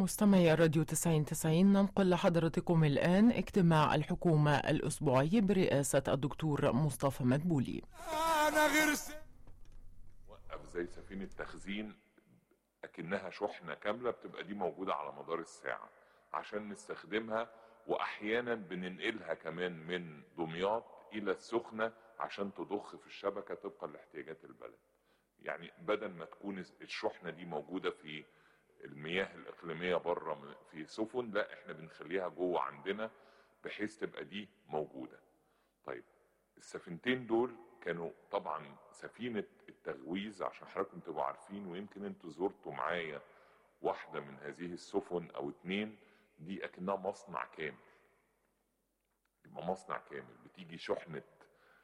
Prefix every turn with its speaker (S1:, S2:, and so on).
S1: مستمعي راديو 9090 ننقل لحضرتكم الآن اجتماع الحكومة الأسبوعي برئاسة الدكتور مصطفى مدبولي
S2: انا غير
S3: وقف زي سفينة تخزين أكنها شحنة كاملة بتبقى دي موجودة على مدار الساعة عشان نستخدمها وأحيانا بننقلها كمان من دمياط إلى السخنة عشان تضخ في الشبكة طبقا لاحتياجات البلد يعني بدل ما تكون الشحنة دي موجودة في المياه الإقليمية بره في سفن لا احنا بنخليها جوه عندنا بحيث تبقى دي موجودة طيب السفينتين دول كانوا طبعا سفينة التغويز عشان حضراتكم تبقوا عارفين ويمكن انتوا زرتوا معايا واحدة من هذه السفن او اتنين دي اكنها مصنع كامل يبقى مصنع كامل بتيجي شحنة